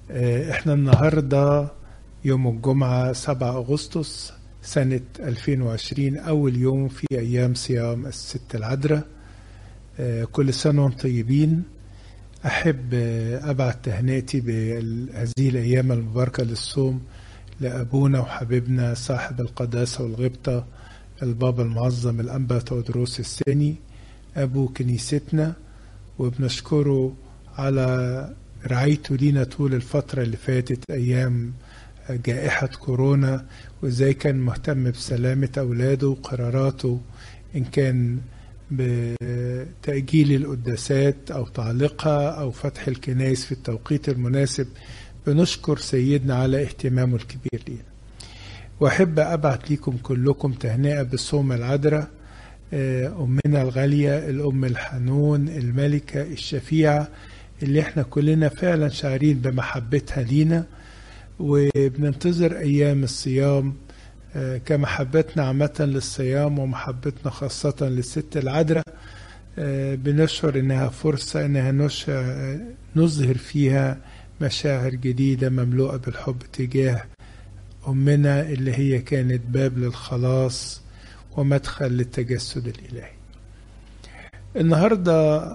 احنا النهاردة يوم الجمعة 7 أغسطس سنة 2020 أول يوم في أيام صيام الست العذراء كل سنة وانتم طيبين أحب أبعت تهنئتي بهذه الأيام المباركة للصوم لأبونا وحبيبنا صاحب القداسة والغبطة البابا المعظم الأنبا تودروس الثاني أبو كنيستنا وبنشكره على رعايته لينا طول الفترة اللي فاتت أيام جائحة كورونا وإزاي كان مهتم بسلامة أولاده وقراراته إن كان بتأجيل القداسات أو تعليقها أو فتح الكنائس في التوقيت المناسب بنشكر سيدنا على اهتمامه الكبير لينا وأحب أبعت لكم كلكم تهنئة بالصوم العذراء أمنا الغالية الأم الحنون الملكة الشفيعة اللي احنا كلنا فعلا شاعرين بمحبتها لينا وبننتظر أيام الصيام كمحبتنا عامة للصيام ومحبتنا خاصة للست العذراء بنشعر إنها فرصة إنها نظهر فيها مشاعر جديدة مملوءة بالحب تجاه أمنا اللي هي كانت باب للخلاص ومدخل للتجسد الإلهي النهاردة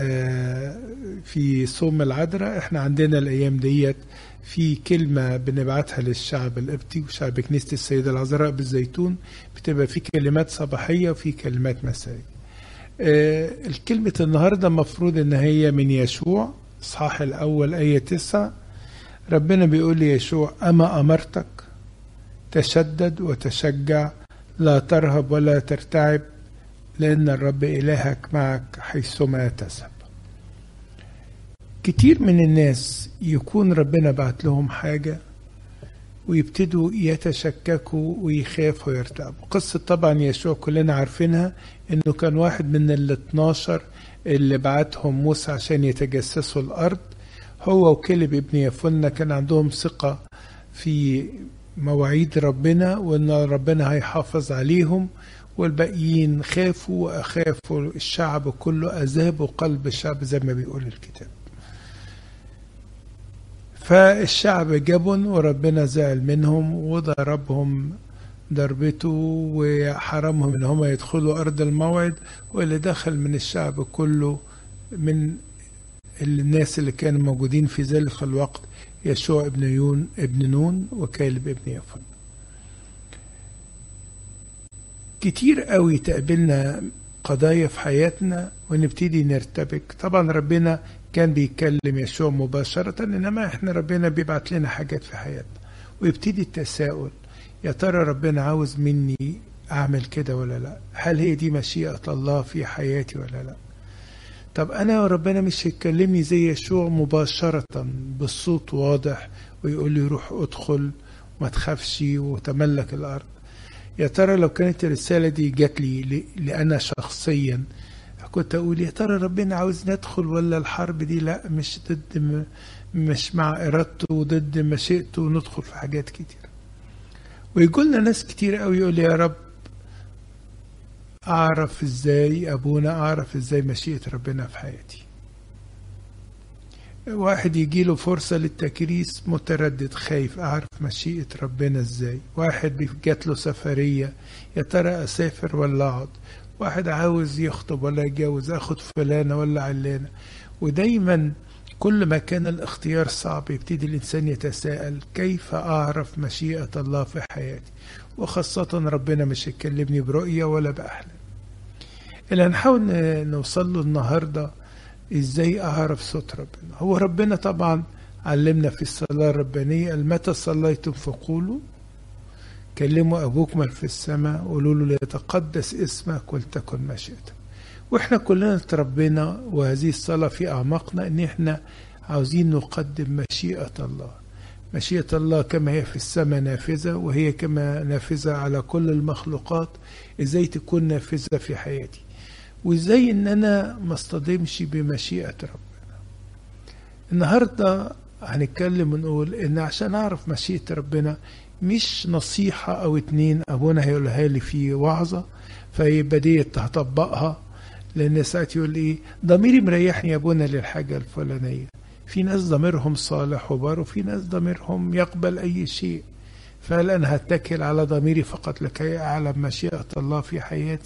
في صوم العذراء احنا عندنا الأيام ديت في كلمة بنبعتها للشعب القبطي وشعب كنيسة السيدة العذراء بالزيتون بتبقى في كلمات صباحية وفي كلمات مسائية الكلمة النهاردة مفروض ان هي من يشوع اصحاح الاول آية تسعة ربنا بيقول ليشوع أما أمرتك تشدد وتشجع لا ترهب ولا ترتعب لأن الرب إلهك معك حيثما تذهب كتير من الناس يكون ربنا بعت لهم حاجة ويبتدوا يتشككوا ويخافوا ويرتعبوا قصة طبعا يشوع كلنا عارفينها انه كان واحد من ال 12 اللي بعتهم موسى عشان يتجسسوا الارض هو وكلب ابن يفنة كان عندهم ثقة في مواعيد ربنا وان ربنا هيحافظ عليهم والباقيين خافوا واخافوا الشعب كله اذابوا قلب الشعب زي ما بيقول الكتاب فالشعب جبن وربنا زعل منهم وضربهم ضربته وحرمهم ان هم يدخلوا ارض الموعد واللي دخل من الشعب كله من الناس اللي كانوا موجودين في ذلك الوقت يشوع ابن يون ابن نون وكالب ابن يفن كتير قوي تقابلنا قضايا في حياتنا ونبتدي نرتبك طبعا ربنا كان بيكلم يشوع مباشرة إنما إحنا ربنا بيبعت لنا حاجات في حياتنا ويبتدي التساؤل يا ترى ربنا عاوز مني أعمل كده ولا لا هل هي دي مشيئة الله في حياتي ولا لا طب أنا ربنا مش هيكلمني زي يشوع مباشرة بالصوت واضح ويقول لي روح ادخل ما تخافش وتملك الأرض يا ترى لو كانت الرسالة دي جات لي لأنا شخصيا كنت اقول يا ترى ربنا عاوز ندخل ولا الحرب دي لا مش ضد م... مش مع ارادته وضد مشيئته وندخل في حاجات كتير ويقولنا ناس كتير قوي يقول يا رب اعرف ازاي ابونا اعرف ازاي مشيئة ربنا في حياتي واحد يجي له فرصة للتكريس متردد خايف أعرف مشيئة ربنا إزاي واحد جات له سفرية يا ترى أسافر ولا أقعد واحد عاوز يخطب ولا يتجوز اخد فلانة ولا علانة ودايما كل ما كان الاختيار صعب يبتدي الانسان يتساءل كيف اعرف مشيئة الله في حياتي وخاصة ربنا مش هيكلمني برؤية ولا بأحلام اللي هنحاول نوصل له النهاردة ازاي اعرف صوت ربنا هو ربنا طبعا علمنا في الصلاة الربانية متى صليتم فقولوا كلموا أبوكم في السماء قولوا له ليتقدس اسمك ولتكن مشيئتك واحنا كلنا اتربينا وهذه الصلاة في أعماقنا إن احنا عاوزين نقدم مشيئة الله مشيئة الله كما هي في السماء نافذة وهي كما نافذة على كل المخلوقات ازاي تكون نافذة في حياتي وازاي ان انا ما اصطدمش بمشيئة ربنا النهاردة هنتكلم ونقول ان عشان اعرف مشيئة ربنا مش نصيحة أو اتنين أبونا هيقولها لي في وعظة فيبقى ديت هطبقها لأن ساعات يقول إيه ضميري مريحني يا أبونا للحاجة الفلانية في ناس ضميرهم صالح وبار وفي ناس ضميرهم يقبل أي شيء فهل أنا هتكل على ضميري فقط لكي أعلم مشيئة الله في حياتي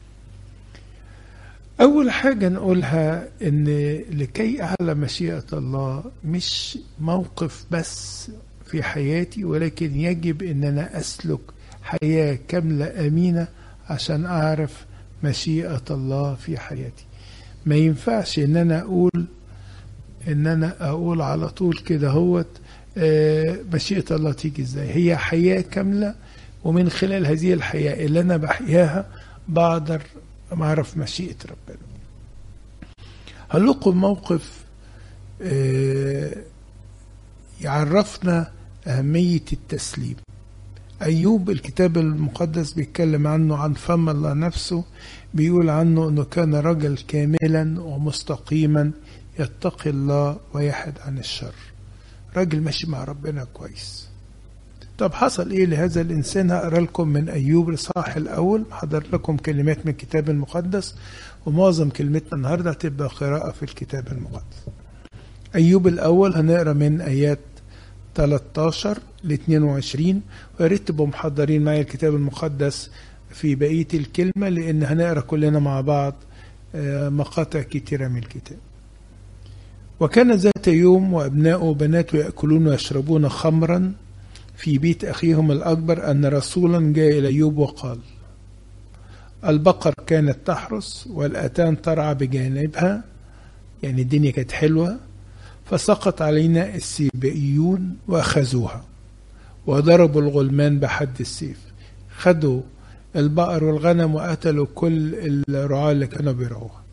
أول حاجة نقولها إن لكي أعلم مشيئة الله مش موقف بس في حياتي ولكن يجب إن أنا أسلك حياة كاملة أمينة عشان أعرف مشيئة الله في حياتي ما ينفعش إن أنا أقول إن أنا أقول على طول كده هوت آه، مشيئة الله تيجي إزاي هي حياة كاملة ومن خلال هذه الحياة اللي أنا بحياها بقدر أعرف مشيئة ربنا هقول لكم موقف آه، يعرفنا أهمية التسليم أيوب الكتاب المقدس بيتكلم عنه عن فم الله نفسه بيقول عنه أنه كان رجل كاملا ومستقيما يتقي الله ويحد عن الشر راجل ماشي مع ربنا كويس طب حصل ايه لهذا الانسان هقرا لكم من ايوب الاصحاح الاول حضر لكم كلمات من الكتاب المقدس ومعظم كلمتنا النهارده هتبقى قراءه في الكتاب المقدس ايوب الاول هنقرا من ايات 13 ل 22 ويا ريت تبقوا محضرين معايا الكتاب المقدس في بقيه الكلمه لان هنقرا كلنا مع بعض آه، مقاطع كتيره من الكتاب وكان ذات يوم وابناؤه وبناته ياكلون ويشربون خمرا في بيت اخيهم الاكبر ان رسولا جاء الى ايوب وقال البقر كانت تحرس والاتان ترعى بجانبها يعني الدنيا كانت حلوه فسقط علينا السيبئيون واخذوها وضربوا الغلمان بحد السيف خدوا البقر والغنم وقتلوا كل الرعاة اللي كانوا بيرعوها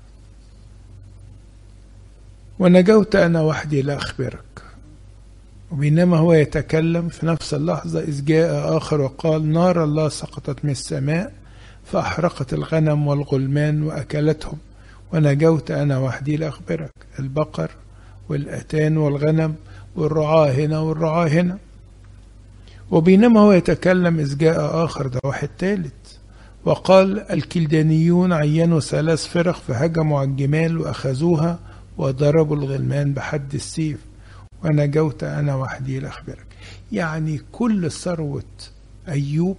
ونجوت أنا وحدي لأخبرك وبينما هو يتكلم في نفس اللحظة إذ جاء آخر وقال نار الله سقطت من السماء فأحرقت الغنم والغلمان وأكلتهم ونجوت أنا وحدي لأخبرك البقر والأتان والغنم والرعاة هنا والرعاة هنا وبينما هو يتكلم إذ جاء آخر ده واحد تالت وقال الكلدانيون عينوا ثلاث فرق فهجموا على الجمال وأخذوها وضربوا الغلمان بحد السيف ونجوت أنا وحدي لأخبرك يعني كل ثروة أيوب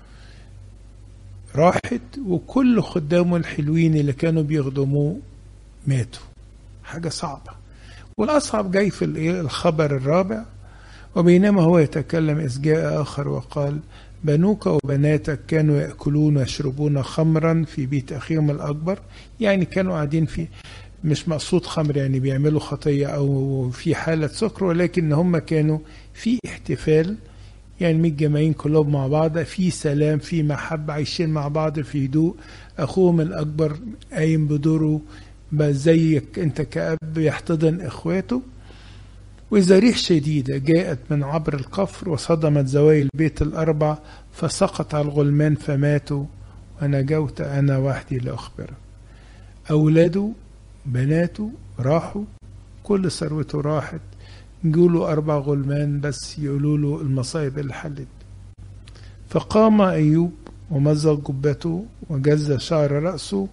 راحت وكل خدامه الحلوين اللي كانوا بيخدموه ماتوا حاجة صعبة والأصعب جاي في الإيه؟ الخبر الرابع وبينما هو يتكلم إذ جاء آخر وقال بنوك وبناتك كانوا يأكلون ويشربون خمرا في بيت أخيهم الأكبر يعني كانوا قاعدين في مش مقصود خمر يعني بيعملوا خطية أو في حالة سكر ولكن هم كانوا في احتفال يعني متجمعين كلهم مع بعض في سلام في محبة عايشين مع بعض في هدوء أخوهم الأكبر قايم بدوره بقى زيك أنت كأب يحتضن إخواته وإذا ريح شديدة جاءت من عبر القفر وصدمت زوايا البيت الأربع فسقط على الغلمان فماتوا ونجوت أنا وحدي لأخبرك أولاده بناته راحوا كل ثروته راحت جوله أربع غلمان بس يقولوا له المصايب اللي حلت فقام أيوب ومزق جبته وجز شعر رأسه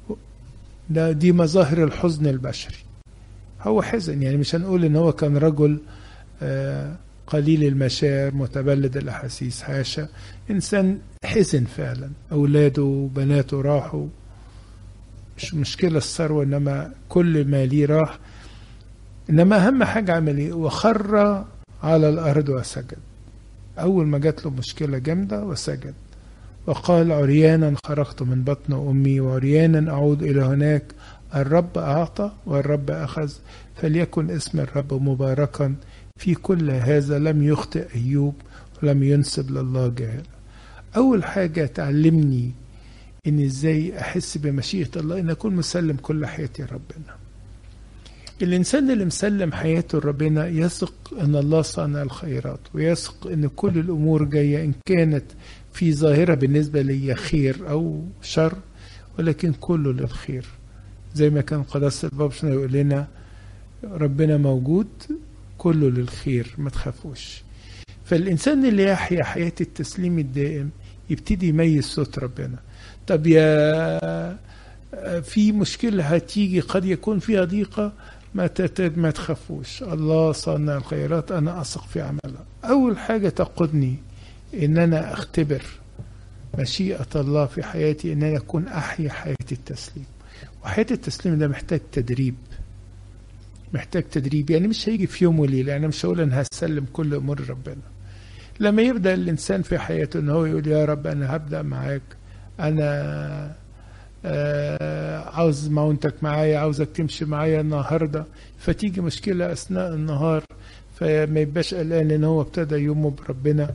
ده دي مظاهر الحزن البشري هو حزن يعني مش هنقول ان هو كان رجل آه، قليل المشاعر متبلد الاحاسيس حاشا انسان حزن فعلا اولاده وبناته راحوا مش مشكله الثروه انما كل ما ليه راح انما اهم حاجه عمل ايه وخر على الارض وسجد اول ما جات له مشكله جامده وسجد وقال عريانا خرجت من بطن امي وعريانا اعود الى هناك الرب اعطى والرب اخذ فليكن اسم الرب مباركا في كل هذا لم يخطئ ايوب ولم ينسب لله جهل اول حاجه تعلمني ان ازاي احس بمشيئه الله ان اكون مسلم كل حياتي لربنا الانسان اللي مسلم حياته لربنا يثق ان الله صانع الخيرات ويثق ان كل الامور جايه ان كانت في ظاهره بالنسبه لي خير او شر ولكن كله للخير زي ما كان قداسه الباب يقول لنا ربنا موجود كله للخير ما تخافوش فالانسان اللي يحيا حياه التسليم الدائم يبتدي يميز صوت ربنا طب يا في مشكله هتيجي قد يكون فيها ضيقه ما تت- ما تخافوش الله صانع الخيرات انا اثق في عملها اول حاجه تقودني ان انا اختبر مشيئه الله في حياتي ان انا اكون احيا حياه التسليم وحياه التسليم ده محتاج تدريب محتاج تدريب يعني مش هيجي في يوم وليله انا مش هقول انا هسلم كل امور ربنا لما يبدا الانسان في حياته ان هو يقول يا رب انا هبدا معاك انا آه، عاوز معونتك معايا عاوزك تمشي معايا النهارده فتيجي مشكله اثناء النهار فما يبقاش قلقان ان هو ابتدى يومه بربنا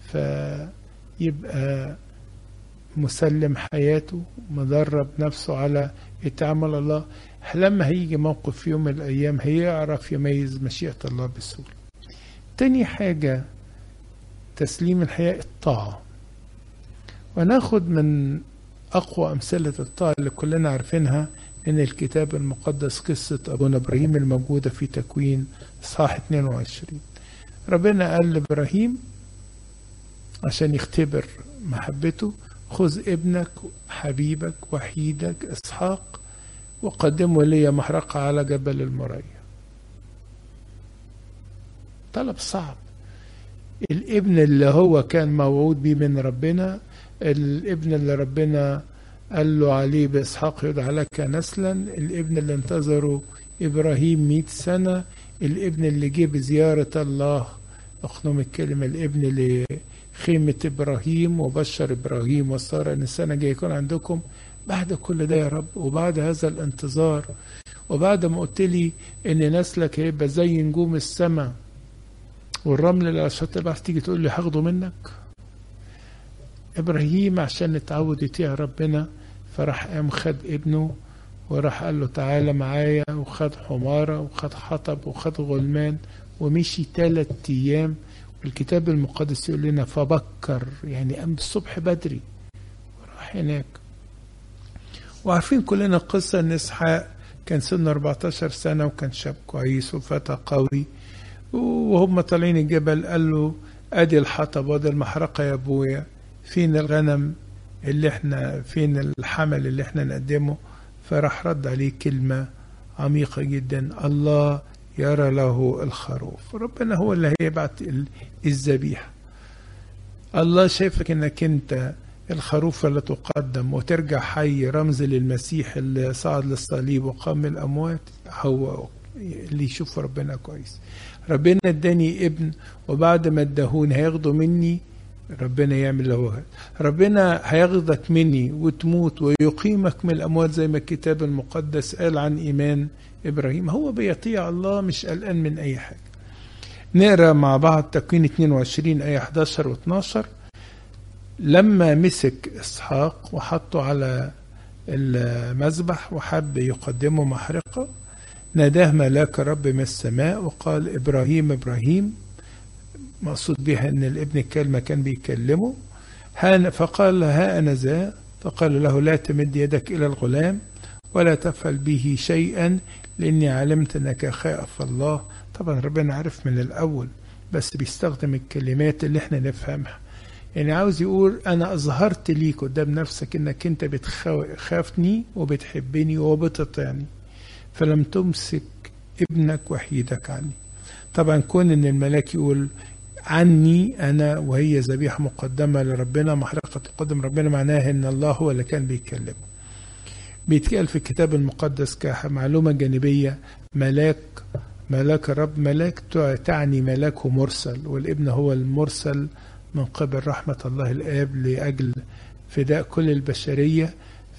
فيبقى مسلم حياته مدرب نفسه على التعامل الله لما هيجي موقف في يوم من الايام هيعرف يميز مشيئه الله بسهوله تاني حاجه تسليم الحياه الطاعه وناخد من أقوى أمثلة الطاعة اللي كلنا عارفينها من الكتاب المقدس قصة أبونا إبراهيم الموجودة في تكوين إصحاح 22 ربنا قال لإبراهيم عشان يختبر محبته خذ ابنك حبيبك وحيدك إسحاق وقدمه لي محرقة على جبل المريا طلب صعب الابن اللي هو كان موعود بيه من ربنا الابن اللي ربنا قال له عليه بإسحاق يدعى لك نسلا الابن اللي انتظره إبراهيم مئة سنة الابن اللي جه بزيارة الله أخنم الكلمة الابن اللي خيمة إبراهيم وبشر إبراهيم وسارة إن السنة الجاية يكون عندكم بعد كل ده يا رب وبعد هذا الانتظار وبعد ما قلت لي إن نسلك هيبقى زي نجوم السماء والرمل اللي على شط البحر تيجي تقول لي هاخده منك ابراهيم عشان اتعود يطيع ربنا فراح قام خد ابنه وراح قال له تعالى معايا وخد حمارة وخد حطب وخد غلمان ومشي ثلاث ايام والكتاب المقدس يقول لنا فبكر يعني قام الصبح بدري وراح هناك وعارفين كلنا قصة ان اسحاق كان سنه 14 سنة وكان شاب كويس وفتى قوي وهم طالعين الجبل قال له ادي الحطب وادي المحرقة يا ابويا فين الغنم اللي احنا فين الحمل اللي احنا نقدمه فراح رد عليه كلمة عميقة جدا الله يرى له الخروف ربنا هو اللي هيبعت الذبيحة الله شايفك انك انت الخروف اللي تقدم وترجع حي رمز للمسيح اللي صعد للصليب وقام من الأموات هو اللي يشوف ربنا كويس ربنا اداني ابن وبعد ما ادهوني هياخده مني ربنا يعمل له ربنا هياخدك مني وتموت ويقيمك من الأموات زي ما الكتاب المقدس قال عن إيمان إبراهيم هو بيطيع الله مش قلقان من أي حاجة نقرا مع بعض تكوين 22 آية 11 و 12 لما مسك إسحاق وحطه على المذبح وحب يقدمه محرقة ناداه ملاك رب من السماء وقال إبراهيم إبراهيم مقصود بها ان الابن الكلمه كان بيكلمه فقال ها انا ذا فقال له لا تمد يدك الى الغلام ولا تفعل به شيئا لاني علمت انك خائف الله طبعا ربنا عارف من الاول بس بيستخدم الكلمات اللي احنا نفهمها يعني عاوز يقول انا اظهرت ليك قدام نفسك انك انت بتخافني وبتحبني وبتطيعني فلم تمسك ابنك وحيدك عني طبعا كون ان الملاك يقول عني انا وهي ذبيحه مقدمه لربنا محرقه تقدم ربنا معناها ان الله هو اللي كان بيتكلم بيتقال في الكتاب المقدس كمعلومه جانبيه ملاك ملاك الرب ملاك تعني ملاك مرسل والابن هو المرسل من قبل رحمه الله الاب لاجل فداء كل البشريه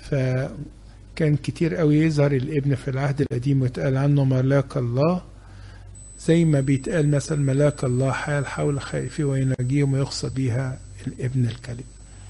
فكان كتير قوي يظهر الابن في العهد القديم ويتقال عنه ملاك الله زي ما بيتقال مثلا ملاك الله حال حول خائفيه ويناجيهم ويخصى بيها الابن الكلم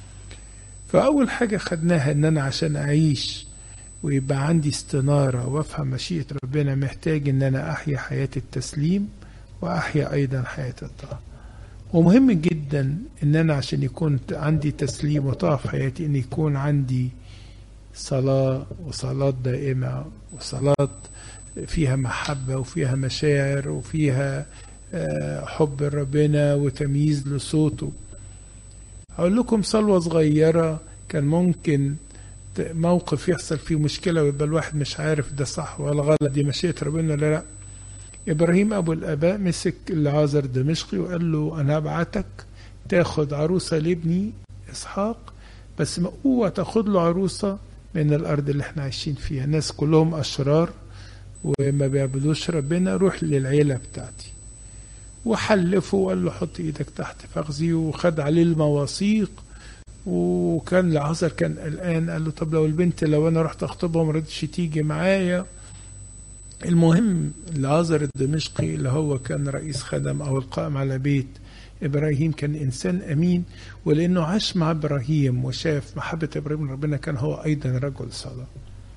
فأول حاجة خدناها إن أنا عشان أعيش ويبقى عندي استنارة وأفهم مشيئة ربنا محتاج إن أنا أحيا حياة التسليم وأحيا أيضا حياة الطاعة ومهم جدا إن أنا عشان يكون عندي تسليم وطاعة في حياتي إن يكون عندي صلاة وصلاة دائمة وصلاة فيها محبة وفيها مشاعر وفيها حب ربنا وتمييز لصوته أقول لكم صلوة صغيرة كان ممكن موقف يحصل فيه مشكلة ويبقى الواحد مش عارف ده صح ولا غلط دي مشيئة ربنا ولا لا إبراهيم أبو الآباء مسك العازر دمشقي وقال له أنا هبعتك تاخد عروسة لابني إسحاق بس ما اوعى تاخد له عروسة من الأرض اللي احنا عايشين فيها ناس كلهم أشرار وما بيعبدوش ربنا روح للعيلة بتاعتي وحلفه وقال له حط ايدك تحت فخذي وخد عليه المواثيق وكان العذر كان قلقان قال له طب لو البنت لو انا رحت اخطبها ما رضتش تيجي معايا المهم العازر الدمشقي اللي هو كان رئيس خدم او القائم على بيت ابراهيم كان انسان امين ولانه عاش مع ابراهيم وشاف محبه ابراهيم ربنا كان هو ايضا رجل صلاه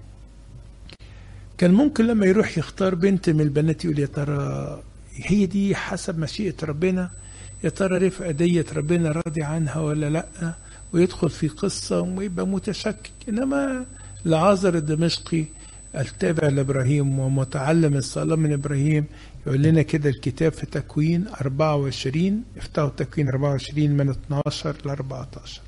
كان ممكن لما يروح يختار بنت من البنات يقول يا ترى هي دي حسب مشيئه ربنا يا ترى رفقه ديت ربنا راضي عنها ولا لا ويدخل في قصه ويبقى متشكك انما العازر الدمشقي التابع لابراهيم ومتعلم الصلاه من ابراهيم يقول لنا كده الكتاب في تكوين 24 افتحوا تكوين 24 من 12 ل 14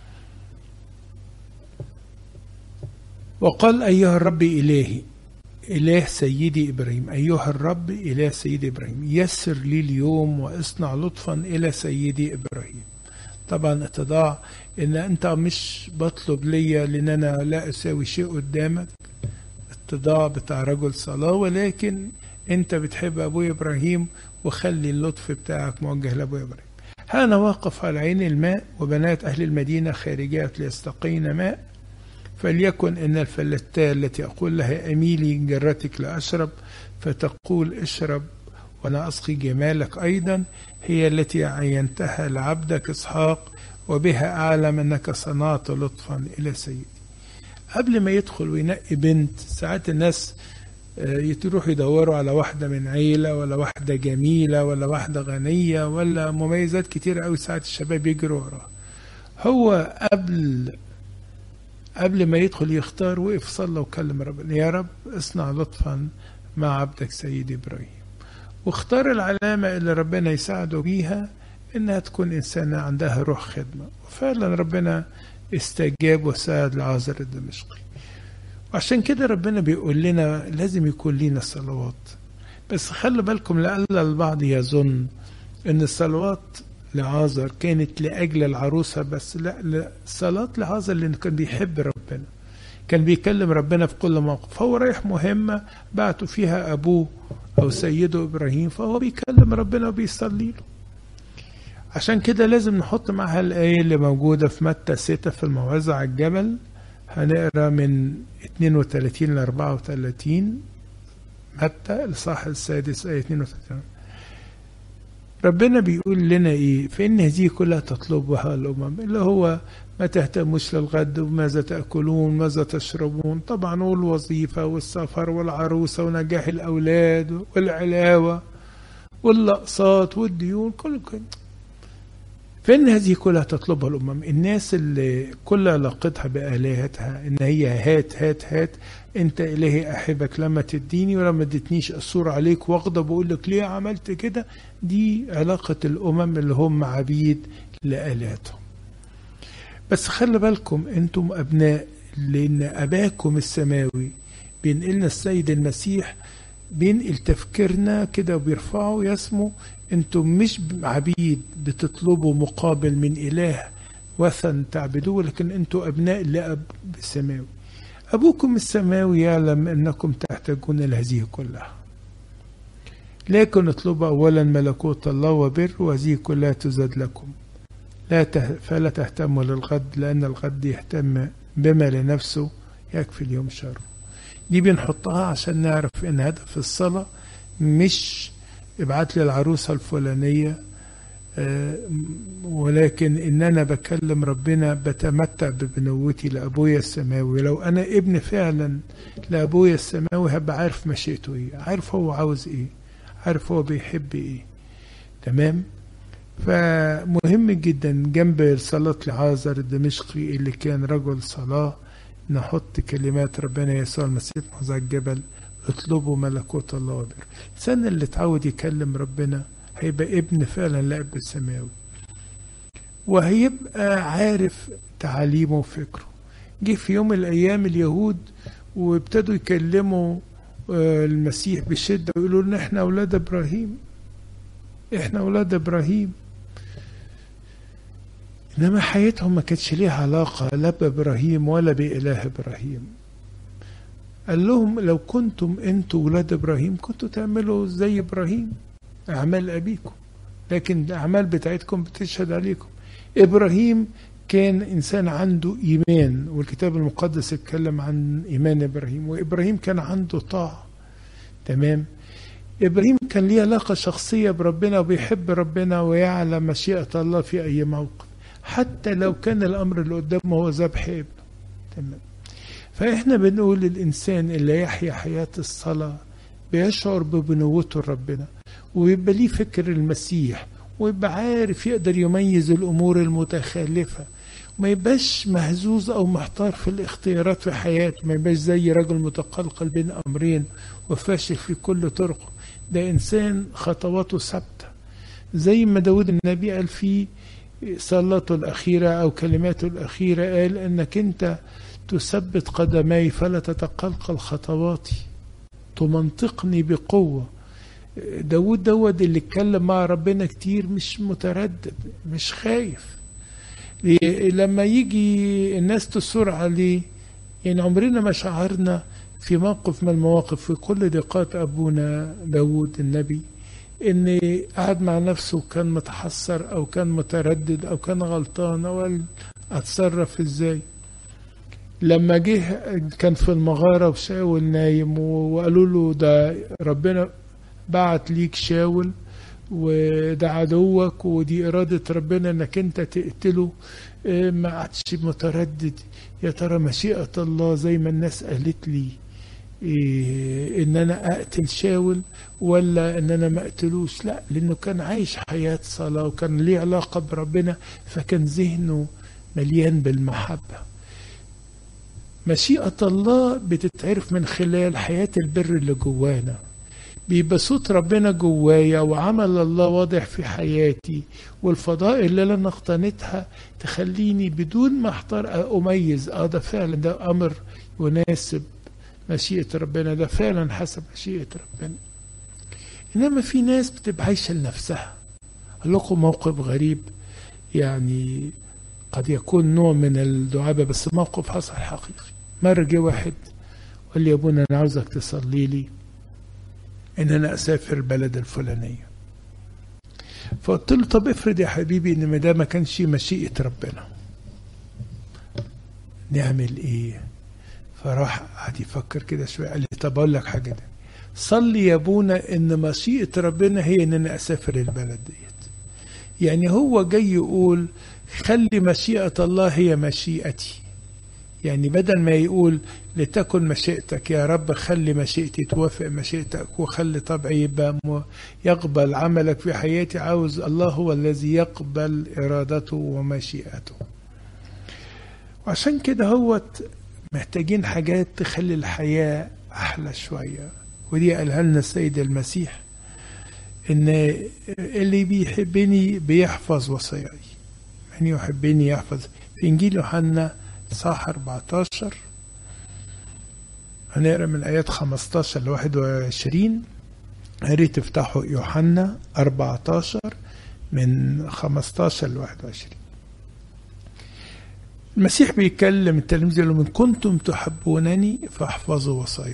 وقال أيها الرب إلهي إله سيدي إبراهيم أيها الرب إله سيدي إبراهيم يسر لي اليوم واصنع لطفا إلى سيدي إبراهيم طبعا اتضاع إن أنت مش بطلب ليا لأن أنا لا أساوي شيء قدامك اتضاع بتاع رجل صلاة ولكن أنت بتحب أبويا إبراهيم وخلي اللطف بتاعك موجه لأبويا إبراهيم أنا واقف على عين الماء وبنات أهل المدينة خارجات ليستقين ماء فليكن إن الفلتة التي أقول لها أميلي جرتك لأشرب فتقول اشرب وأنا أسقي جمالك أيضا هي التي عينتها لعبدك إسحاق وبها أعلم أنك صنعت لطفا إلى سيدي قبل ما يدخل وينقي بنت ساعات الناس يروحوا يدوروا على واحدة من عيلة ولا واحدة جميلة ولا واحدة غنية ولا مميزات كتير قوي ساعات الشباب يجروا وراها هو قبل قبل ما يدخل يختار وقف صلى وكلم ربنا يا رب اصنع لطفا مع عبدك سيدي ابراهيم واختار العلامة اللي ربنا يساعده بيها انها تكون انسانة عندها روح خدمة وفعلا ربنا استجاب وساعد العازر الدمشقي وعشان كده ربنا بيقول لنا لازم يكون لينا صلوات بس خلوا بالكم لألا البعض يظن ان الصلوات لعازر كانت لأجل العروسة بس لا صلاة لعازر لأنه كان بيحب ربنا كان بيكلم ربنا في كل موقف فهو رايح مهمة بعتوا فيها أبوه أو سيده إبراهيم فهو بيكلم ربنا وبيصلي له عشان كده لازم نحط معها الآية اللي موجودة في متى 6 في الموعظة على الجبل هنقرا من 32 ل 34 متى الصح السادس آية 32 ربنا بيقول لنا ايه فان هذه كلها تطلبها الامم اللي هو ما تهتموش للغد وماذا تاكلون ماذا تشربون طبعا والوظيفه والسفر والعروسه ونجاح الاولاد والعلاوه والاقساط والديون كل كل فإن هذه كلها تطلبها الأمم الناس اللي كل علاقتها بآلهتها إن هي هات هات هات أنت إلهي أحبك لما تديني ولما ادتنيش أثور عليك وأغضب وأقول لك ليه عملت كده دي علاقة الأمم اللي هم عبيد لآلهتهم بس خلي بالكم أنتم أبناء لأن أباكم السماوي بينقلنا السيد المسيح بينقل تفكيرنا كده وبيرفعه يسمو انتم مش عبيد بتطلبوا مقابل من اله وثن تعبدوه لكن انتم ابناء لاب السماوي ابوكم السماوي يعلم انكم تحتاجون لهذه كلها لكن اطلبوا اولا ملكوت الله وبر وهذه كلها تزاد لكم لا ته... فلا تهتموا للغد لان الغد يهتم بما لنفسه يكفي اليوم شره دي بنحطها عشان نعرف ان هدف الصلاه مش ابعت لي العروسة الفلانية أه ولكن ان انا بكلم ربنا بتمتع ببنوتي لابويا السماوي لو انا ابن فعلا لابويا السماوي هبقى عارف مشيئته ايه عارف هو عاوز ايه عارف هو بيحب ايه تمام فمهم جدا جنب صلاة لعازر الدمشقي اللي كان رجل صلاة نحط كلمات ربنا يسوع المسيح موزع الجبل اطلبوا ملكوت الله وبر الإنسان اللي اتعود يكلم ربنا هيبقى ابن فعلا لأب السماوي وهيبقى عارف تعاليمه وفكره جه في يوم من الأيام اليهود وابتدوا يكلموا آه، المسيح بشدة ويقولوا لنا احنا أولاد إبراهيم احنا أولاد إبراهيم إنما حياتهم ما كانتش ليها علاقة لا بإبراهيم ولا بإله إبراهيم قال لهم لو كنتم انتوا ولاد ابراهيم كنتوا تعملوا زي ابراهيم اعمال ابيكم لكن الاعمال بتاعتكم بتشهد عليكم ابراهيم كان انسان عنده ايمان والكتاب المقدس اتكلم عن ايمان ابراهيم وابراهيم كان عنده طاعه تمام ابراهيم كان ليه علاقه شخصيه بربنا وبيحب ربنا ويعلم مشيئه الله في اي موقف حتى لو كان الامر اللي قدامه هو ذبح ابنه تمام فاحنا بنقول الانسان اللي يحيا حياه الصلاه بيشعر ببنوته لربنا ويبقى ليه فكر المسيح ويبقى عارف يقدر يميز الامور المتخالفه ما يبقاش مهزوز او محتار في الاختيارات في حياته ما يبقاش زي رجل متقلقل بين امرين وفاشل في كل طرقه ده انسان خطواته ثابته زي ما داود النبي قال في صلاته الاخيره او كلماته الاخيره قال انك انت تثبت قدمي فلا تتقلقل خطواتي تمنطقني بقوة داود داود اللي اتكلم مع ربنا كتير مش متردد مش خايف لما يجي الناس تثور عليه يعني عمرنا ما شعرنا في موقف من المواقف في كل دقات أبونا داود النبي إن قعد مع نفسه وكان متحسر أو كان متردد أو كان غلطان أو قال أتصرف إزاي لما جه كان في المغارة وشاول نايم وقالوا له ده ربنا بعت ليك شاول وده عدوك ودي إرادة ربنا إنك أنت تقتله ما عادش متردد يا ترى مشيئة الله زي ما الناس قالت لي إيه إن أنا أقتل شاول ولا إن أنا ما أقتلوش لا لأنه كان عايش حياة صلاة وكان ليه علاقة بربنا فكان ذهنه مليان بالمحبة مشيئة الله بتتعرف من خلال حياة البر اللي جوانا بيبقى صوت ربنا جوايا وعمل الله واضح في حياتي والفضائل اللي انا اقتنتها تخليني بدون ما احتار اميز اه ده فعلا ده امر يناسب مشيئة ربنا ده فعلا حسب مشيئة ربنا انما في ناس بتبقى عايشة لنفسها اقول لكم موقف غريب يعني قد يكون نوع من الدعابة بس موقف حصل حقيقي مرة جه واحد قال لي يا ابونا انا عاوزك تصلي لي ان انا اسافر البلد الفلانيه فقلت له طب افرض يا حبيبي ان ما ده ما كانش مشيئه ربنا نعمل ايه فراح قعد يفكر كده شويه قال لي طب اقول لك حاجه ده صلي يا ابونا ان مشيئه ربنا هي ان انا اسافر البلد ديت يعني هو جاي يقول خلي مشيئه الله هي مشيئتي يعني بدل ما يقول لتكن مشيئتك يا رب خلي مشيئتي توافق مشيئتك وخلي طبعي يبقى يقبل عملك في حياتي عاوز الله هو الذي يقبل إرادته ومشيئته وعشان كده هو محتاجين حاجات تخلي الحياة أحلى شوية ودي قالها لنا السيد المسيح إن اللي بيحبني بيحفظ وصاياي من يحبني يحفظ في إنجيل يوحنا صح 14 هنقرا من ايات 15 ل 21 يا ريت تفتحوا يوحنا 14 من 15 ل 21 المسيح بيكلم التلاميذ يقول لهم ان كنتم تحبونني فاحفظوا وصاياي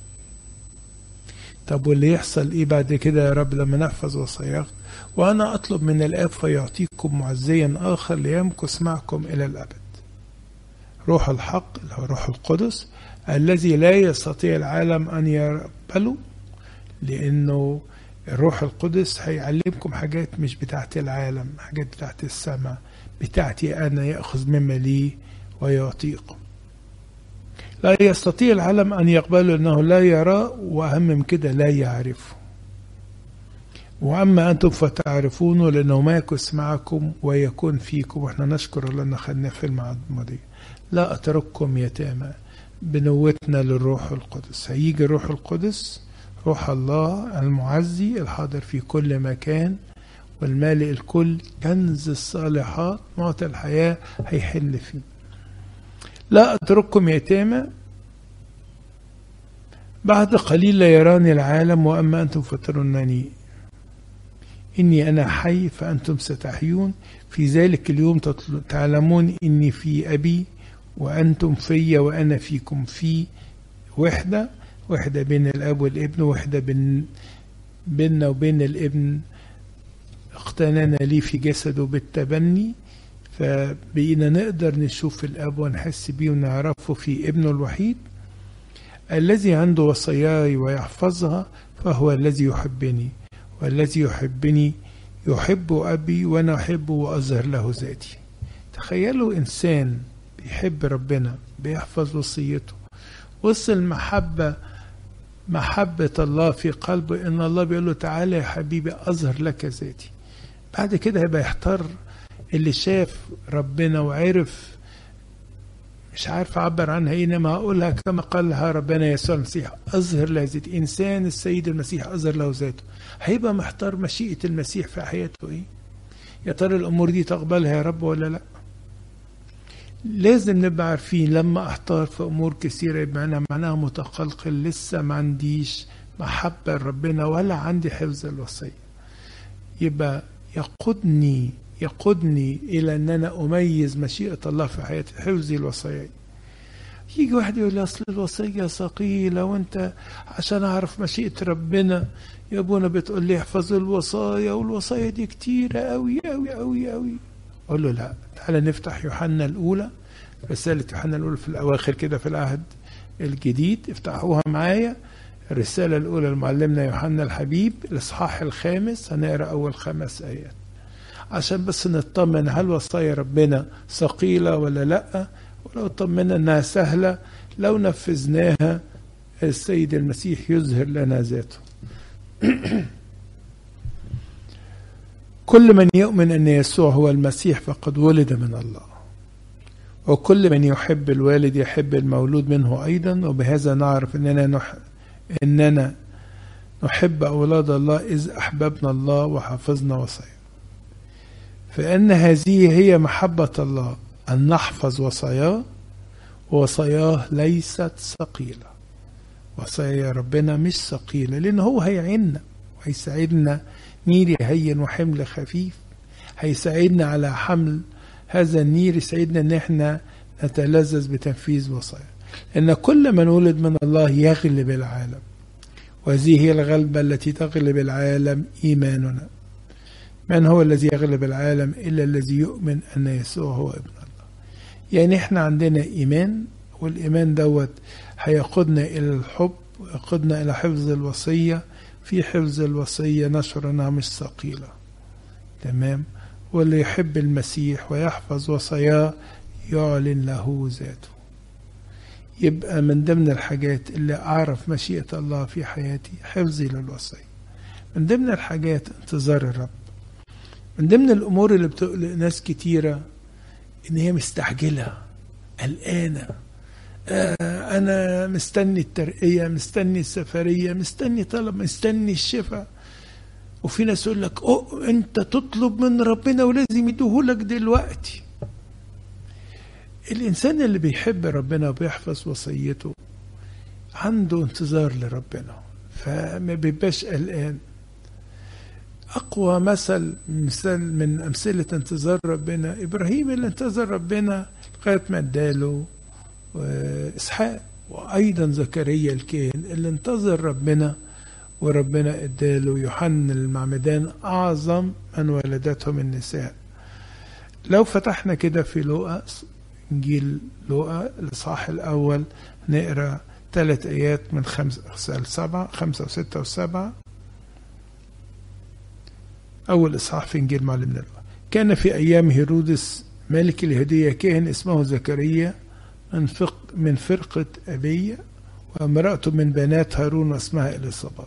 طب واللي يحصل ايه بعد كده يا رب لما نحفظ وصاياك وانا اطلب من الاب فيعطيكم معزيا اخر ليمكث معكم الى الابد روح الحق اللي هو روح القدس الذي لا يستطيع العالم أن يقبله لأنه الروح القدس هيعلمكم حاجات مش بتاعت العالم حاجات بتاعت السماء بتاعتي أنا يأخذ مما لي ويعطيكم لا يستطيع العالم أن يقبله لأنه لا يرى وأهم من كده لا يعرفه وأما أنتم فتعرفونه لأنه ما يكس معكم ويكون فيكم وإحنا نشكر الله أن خدنا في الماضي لا أترككم يتامى بنوتنا للروح القدس هيجي الروح القدس روح الله المعزي الحاضر في كل مكان والمالئ الكل كنز الصالحات معطي الحياة هيحل فيه لا أترككم يتامى بعد قليل لا يراني العالم وأما أنتم فترونني إني أنا حي فأنتم ستحيون في ذلك اليوم تعلمون إني في أبي وأنتم في وأنا فيكم في وحدة وحدة بين الأب والابن وحدة بين بيننا وبين الابن اقتنانا ليه في جسده بالتبني فبقينا نقدر نشوف الأب ونحس بيه ونعرفه في ابنه الوحيد الذي عنده وصاياي ويحفظها فهو الذي يحبني والذي يحبني يحب أبي وأنا أحبه وأظهر له ذاتي تخيلوا إنسان بيحب ربنا بيحفظ وصيته وصل محبة محبة الله في قلبه إن الله بيقول له تعالى يا حبيبي أظهر لك ذاتي بعد كده هيبقى يحتار اللي شاف ربنا وعرف مش عارف أعبر عنها إيه إنما أقولها كما قالها ربنا يسوع المسيح أظهر له ذاتي إنسان السيد المسيح أظهر له ذاته هيبقى محتار مشيئة المسيح في حياته إيه يا ترى الأمور دي تقبلها يا رب ولا لأ لازم نبقى عارفين لما احتار في امور كثيره يبقى انا معناها متقلقل لسه ما عنديش محبه لربنا ولا عندي حفظ الوصيه يبقى يقودني يقودني الى ان انا اميز مشيئه الله في حياتي حفظي الوصايا يجي واحد يقول لي اصل الوصيه ثقيله وانت عشان اعرف مشيئه ربنا يا ابونا بتقول لي احفظ الوصايا والوصايا دي كتيره قوي قوي قوي قوي اقول له لا تعالى نفتح يوحنا الاولى رساله يوحنا الاولى في الاواخر كده في العهد الجديد افتحوها معايا الرساله الاولى لمعلمنا يوحنا الحبيب الاصحاح الخامس هنقرا اول خمس ايات عشان بس نطمن هل وصايا ربنا ثقيله ولا لا ولو طمنا انها سهله لو نفذناها السيد المسيح يظهر لنا ذاته كل من يؤمن أن يسوع هو المسيح فقد ولد من الله وكل من يحب الوالد يحب المولود منه أيضا وبهذا نعرف أننا نح... أننا نحب أولاد الله إذ أحببنا الله وحفظنا وصاياه فإن هذه هي محبة الله أن نحفظ وصاياه ووصاياه ليست ثقيلة وصايا ربنا مش ثقيلة لأن هو هيعيننا وهيساعدنا نير هين وحمل خفيف هيساعدنا على حمل هذا النير يساعدنا ان احنا نتلذذ بتنفيذ وصايا ان كل من ولد من الله يغلب العالم وهذه هي الغلبة التي تغلب العالم إيماننا من هو الذي يغلب العالم إلا الذي يؤمن أن يسوع هو ابن الله يعني احنا عندنا إيمان والإيمان دوت هيقودنا إلى الحب ويقودنا إلى حفظ الوصية في حفظ الوصية نشر أنها مش ثقيلة تمام واللي يحب المسيح ويحفظ وصاياه يعلن له ذاته يبقى من ضمن الحاجات اللي أعرف مشيئة الله في حياتي حفظي للوصية من ضمن الحاجات انتظار الرب من ضمن الأمور اللي بتقلق ناس كتيرة إن هي مستعجلة قلقانة آه أنا مستني الترقية مستني السفرية مستني طلب مستني الشفاء وفي ناس يقول لك أوه أنت تطلب من ربنا ولازم يديهولك دلوقتي الإنسان اللي بيحب ربنا وبيحفظ وصيته عنده انتظار لربنا فما بيبقاش قلقان أقوى مثل مثال من أمثلة انتظار ربنا إبراهيم اللي انتظر ربنا لغاية ما اداله إسحاق وأيضا زكريا الكاهن اللي انتظر ربنا وربنا اداله يوحنا المعمدان أعظم من ولدتهم النساء لو فتحنا كده في لوقا إنجيل لوقا الإصحاح الأول نقرأ ثلاث آيات من خمسة لسبعة خمسة وستة وسبعة أول إصحاح في إنجيل معلمنا لوقا كان في أيام هيرودس ملك اليهودية كاهن اسمه زكريا من, فق من فرقة أبية وامرأته من بنات هارون واسمها إليصابات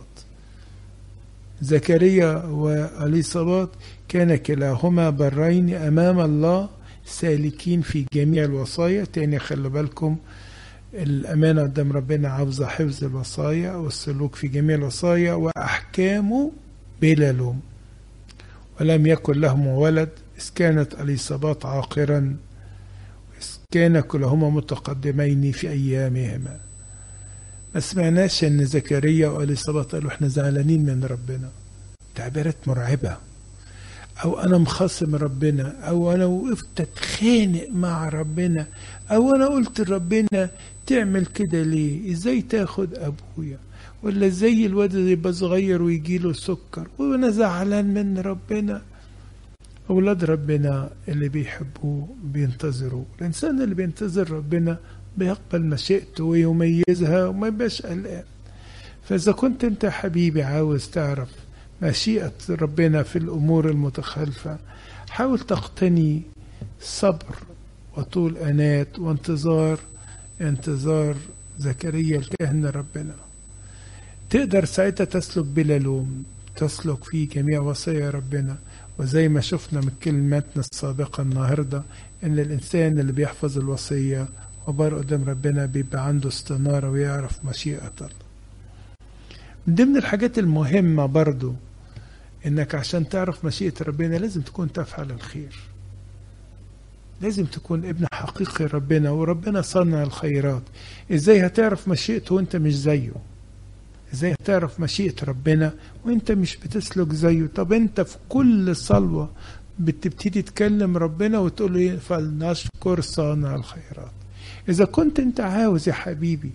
زكريا وإليصابات كان كلاهما برين أمام الله سالكين في جميع الوصايا تاني خلي بالكم الأمانة قدام ربنا عاوزة حفظ الوصايا والسلوك في جميع الوصايا وأحكامه بلا لوم ولم يكن لهم ولد إذ كانت أليصابات عاقرا إذ كان كلاهما متقدمين في أيامهما ما سمعناش ان زكريا واليصابات قالوا احنا زعلانين من ربنا تعبيرات مرعبه او انا مخاصم ربنا او انا وقفت اتخانق مع ربنا او انا قلت لربنا تعمل كده ليه ازاي تاخد ابويا ولا ازاي الواد اللي يبقى صغير ويجي له سكر وانا زعلان من ربنا اولاد ربنا اللي بيحبوه بينتظروا الانسان اللي بينتظر ربنا بيقبل مشيئته ويميزها وما يبقاش قلقان فإذا كنت أنت حبيبي عاوز تعرف مشيئة ربنا في الأمور المتخلفة حاول تقتني صبر وطول أنات وانتظار انتظار زكريا الكاهن ربنا تقدر ساعتها تسلك بلا لوم تسلك في جميع وصايا ربنا وزي ما شفنا من كلماتنا السابقة النهاردة إن الإنسان اللي بيحفظ الوصية وبار قدام ربنا بيبقى عنده استنارة ويعرف مشيئة الله من ضمن الحاجات المهمة برضو انك عشان تعرف مشيئة ربنا لازم تكون تفعل الخير لازم تكون ابن حقيقي ربنا وربنا صنع الخيرات ازاي هتعرف مشيئته وانت مش زيه ازاي هتعرف مشيئة ربنا وانت مش بتسلك زيه طب انت في كل صلوة بتبتدي تكلم ربنا وتقول له ايه فلنشكر صانع الخيرات إذا كنت أنت عاوز يا حبيبي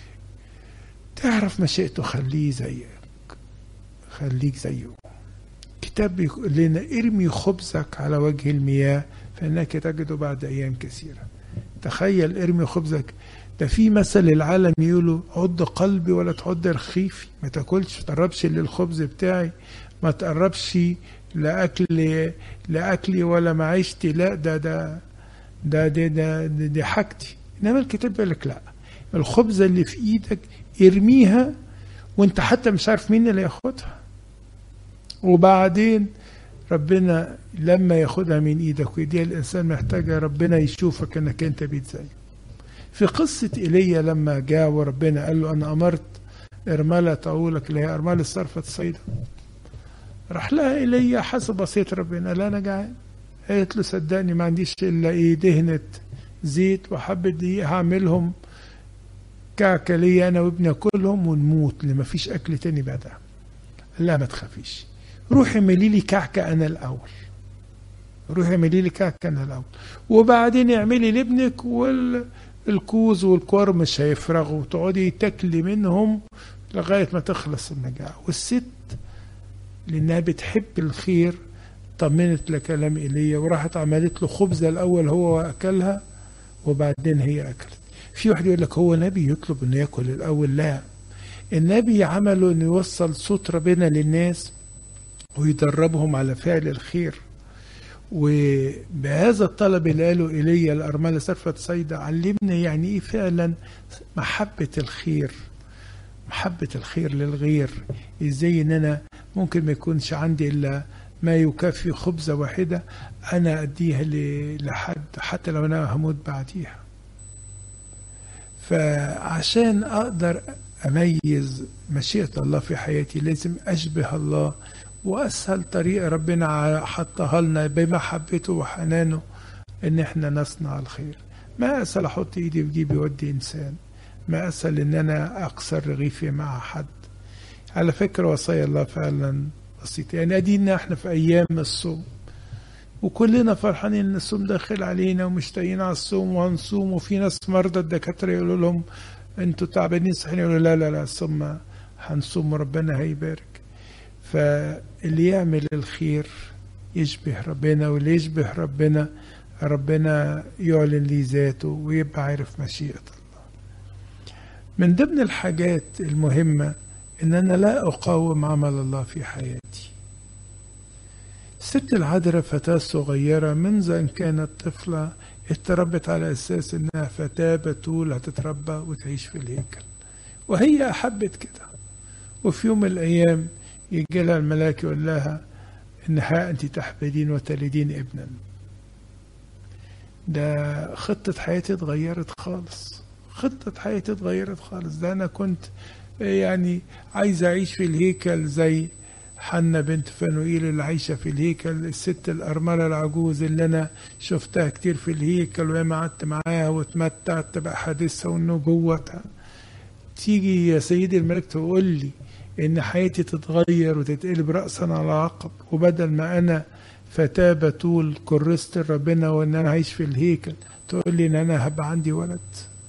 تعرف مشيئته خليه زيك خليك زيه كتاب بيقول لنا ارمي خبزك على وجه المياه فإنك تجده بعد أيام كثيرة تخيل ارمي خبزك ده في مثل العالم يقولوا عد قلبي ولا تعد رخيفي ما تاكلش ما تقربش للخبز بتاعي ما تقربش لاكل لاكلي ولا معيشتي لا ده ده ده ده ده, ده, ده حاجتي انما الكتاب بيقول لك لا الخبزه اللي في ايدك ارميها وانت حتى مش عارف مين اللي ياخدها وبعدين ربنا لما ياخدها من ايدك ويديها الانسان محتاجه ربنا يشوفك انك انت بيت زيه في قصة ايليا لما جاء وربنا قال له انا امرت ارملة طاولك اللي هي ارملة صرفة صيدا راح لها ايليا حسب وصية ربنا لا انا جعان قالت له صدقني ما عنديش الا ايه دهنة زيت وحبة دقيق هعملهم كعكة ليا أنا وابني أكلهم ونموت لما فيش أكل تاني بعدها لا ما تخافيش روحي اعملي لي كعكة أنا الأول روحي اعملي لي كعكة أنا الأول وبعدين اعملي لابنك والكوز والكوار مش هيفرغوا وتقعدي تاكلي منهم لغاية ما تخلص المجاعة والست لأنها بتحب الخير طمنت لكلام إيليا وراحت عملت له خبزة الأول هو وأكلها وبعدين هي أكلت في واحد يقول لك هو نبي يطلب انه ياكل الاول لا النبي عمله انه يوصل صوت ربنا للناس ويدربهم على فعل الخير وبهذا الطلب اللي قاله ايليا الارمله صرفه صيدا علمنا يعني ايه فعلا محبه الخير محبه الخير للغير ازاي ان انا ممكن ما يكونش عندي الا ما يكفي خبزه واحده انا اديها لحد حتى لو انا هموت بعديها فعشان اقدر اميز مشيئه الله في حياتي لازم اشبه الله واسهل طريقه ربنا حطها لنا بمحبته وحنانه ان احنا نصنع الخير ما اسهل احط ايدي في جيبي وادي انسان ما اسهل ان انا اكسر رغيفي مع حد على فكره وصايا الله فعلا بسيطه يعني ادينا احنا في ايام الصوم وكلنا فرحانين ان الصوم داخل علينا ومشتاقين على الصوم وهنصوم وفي ناس مرضى الدكاتره يقولوا لهم انتوا تعبانين صحيين يقولوا لا لا لا الصوم هنصوم وربنا هيبارك فاللي يعمل الخير يشبه ربنا واللي يشبه ربنا ربنا يعلن لي ذاته ويبقى عارف مشيئة الله من ضمن الحاجات المهمة ان انا لا اقاوم عمل الله في حياتي الست العذراء فتاة صغيرة منذ أن كانت طفلة اتربت على أساس إنها فتاة بتول هتتربى وتعيش في الهيكل وهي أحبت كده وفي يوم من الأيام يجي لها الملاك يقول لها إنها أنت تحبلين وتلدين ابنا ده خطة حياتي اتغيرت خالص خطة حياتي اتغيرت خالص ده أنا كنت يعني عايز أعيش في الهيكل زي حنا بنت فنوئيل اللي عايشة في الهيكل الست الأرملة العجوز اللي أنا شفتها كتير في الهيكل وياما قعدت معاها واتمتعت بأحاديثها والنبوة تيجي يا سيدي الملك تقول لي إن حياتي تتغير وتتقلب رأسا على عقب وبدل ما أنا فتاة بتول كرست ربنا وإن أنا عايش في الهيكل تقول لي إن أنا هبقى عندي ولد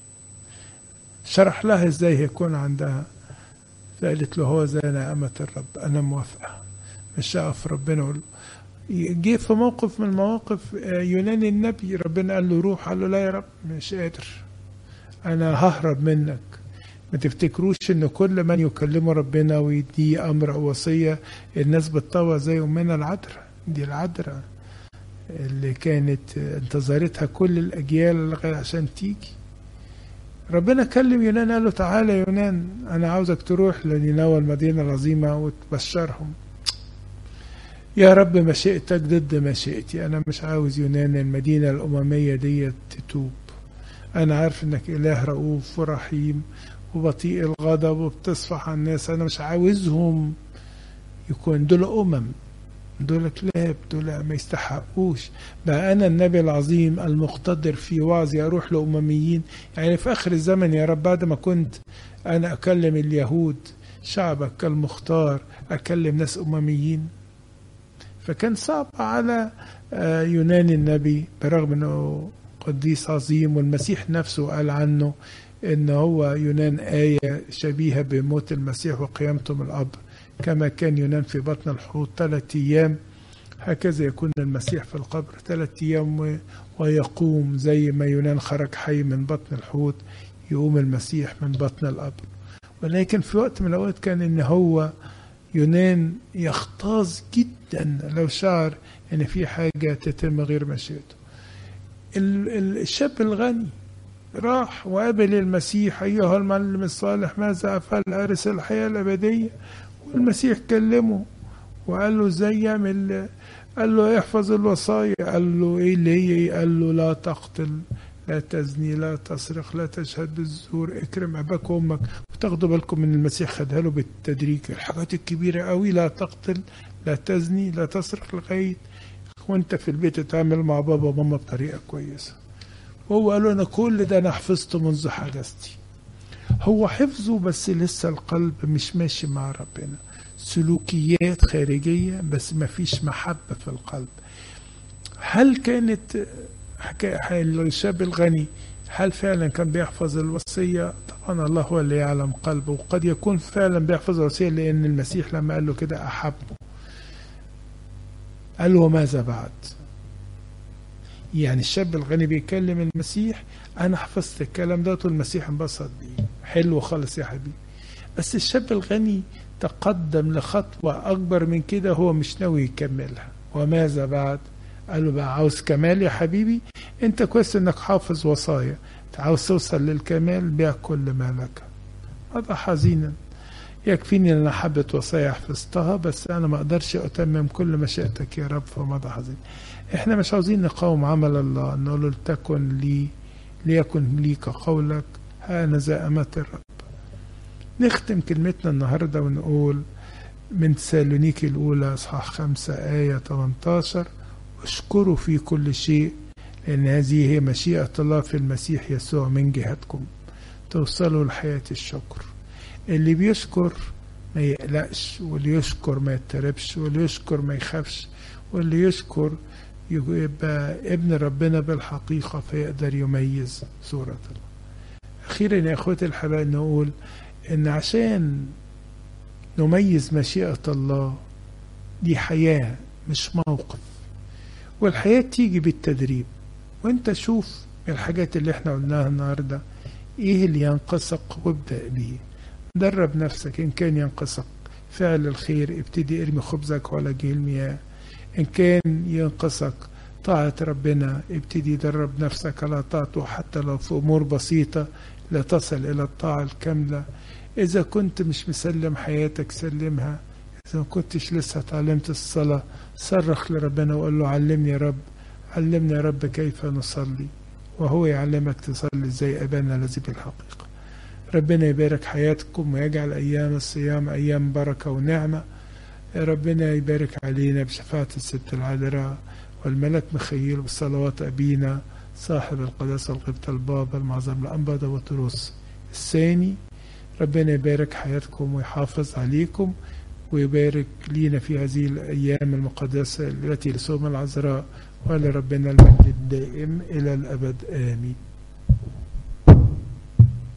شرح لها إزاي هيكون عندها فقالت له هو زي أنا أمة الرب أنا موافقة مش هقف ربنا أقول جه في موقف من المواقف يوناني النبي ربنا قال له روح قال له لا يا رب مش قادر أنا ههرب منك ما تفتكروش ان كل من يكلمه ربنا ويديه امر او وصيه الناس بتطوع زي امنا العذراء دي العذراء اللي كانت انتظرتها كل الاجيال لغايه عشان تيجي ربنا كلم يونان قال له تعالى يا يونان انا عاوزك تروح لنينوى المدينه العظيمه وتبشرهم يا رب مشيئتك ضد مشيئتي انا مش عاوز يونان المدينه الامميه دي تتوب انا عارف انك اله رؤوف ورحيم وبطيء الغضب وبتصفح عن الناس انا مش عاوزهم يكون دول امم دول كلاب دول ما يستحقوش بقى انا النبي العظيم المقتدر في وعظي اروح لامميين يعني في اخر الزمن يا رب بعد ما كنت انا اكلم اليهود شعبك كالمختار اكلم ناس امميين فكان صعب على يونان النبي برغم انه قديس عظيم والمسيح نفسه قال عنه ان هو يونان آية شبيهة بموت المسيح وقيامته من القبر كما كان يونان في بطن الحوت ثلاثة أيام هكذا يكون المسيح في القبر ثلاثة أيام ويقوم زي ما يونان خرج حي من بطن الحوت يقوم المسيح من بطن القبر ولكن في وقت من الأوقات كان إن هو يونان يختاظ جدا لو شعر إن في حاجة تتم غير مشيئته الشاب الغني راح وقابل المسيح أيها المعلم الصالح ماذا أفعل أرث الحياة الأبدية والمسيح كلمه وقال له ازاي يعمل قال له احفظ الوصايا قال له ايه اللي هي ايه قال له لا تقتل لا تزني لا تسرق لا تشهد بالزور اكرم اباك وامك وتاخدوا بالكم من المسيح خدها له بالتدريج الحاجات الكبيره قوي لا تقتل لا تزني لا تسرق لغايه وانت في البيت تتعامل مع بابا وماما بطريقه كويسه وهو قال له انا كل ده انا حفظته منذ حدثتي هو حفظه بس لسه القلب مش ماشي مع ربنا سلوكيات خارجية بس ما فيش محبة في القلب هل كانت الشاب الغني هل فعلا كان بيحفظ الوصية طبعا الله هو اللي يعلم قلبه وقد يكون فعلا بيحفظ الوصية لأن المسيح لما قال له كده أحبه قال له ماذا بعد يعني الشاب الغني بيكلم المسيح انا حفظت الكلام ده والمسيح انبسط بيه حلو خالص يا حبيبي بس الشاب الغني تقدم لخطوة أكبر من كده هو مش ناوي يكملها وماذا بعد قال له بقى عاوز كمال يا حبيبي انت كويس انك حافظ وصايا عاوز توصل للكمال بيع كل ما لك هذا حزينا يكفيني ان انا حبة وصايا حفظتها بس انا ما اقدرش اتمم كل مشيئتك يا رب فماذا حزين احنا مش عاوزين نقاوم عمل الله نقول له تكن لي ليكن لي كقولك هانذا أمات الرب نختم كلمتنا النهاردة ونقول من سالونيكي الأولى أصحاح خمسة آية 18 اشكروا في كل شيء لأن هذه هي مشيئة الله في المسيح يسوع من جهتكم توصلوا لحياة الشكر اللي بيشكر ما يقلقش واللي يشكر ما يضطربش واللي يشكر ما يخافش واللي يشكر يبقى ابن ربنا بالحقيقة فيقدر يميز صورة الله أخيرا يا أخوتي الحبايب نقول إن عشان نميز مشيئة الله دي حياة مش موقف والحياة تيجي بالتدريب وانت شوف الحاجات اللي احنا قلناها النهاردة ايه اللي ينقصك وابدأ بيه درب نفسك ان كان ينقصك فعل الخير ابتدي ارمي خبزك على جه المياه إن كان ينقصك طاعة ربنا ابتدي درب نفسك على طاعته حتى لو في أمور بسيطة لا تصل إلى الطاعة الكاملة إذا كنت مش مسلم حياتك سلمها إذا ما كنتش لسه اتعلمت الصلاة صرخ لربنا وقول له علمني يا رب علمني يا رب كيف نصلي وهو يعلمك تصلي زي أبانا الذي بالحقيقة ربنا يبارك حياتكم ويجعل أيام الصيام أيام بركة ونعمة ربنا يبارك علينا بشفاعة الست العذراء والملك مخيل بصلوات أبينا صاحب القداسة والقبطة البابا المعظم الأنبا وتروس الثاني ربنا يبارك حياتكم ويحافظ عليكم ويبارك لينا في هذه الأيام المقدسة التي لصوم العذراء ولربنا المجد الدائم إلى الأبد آمين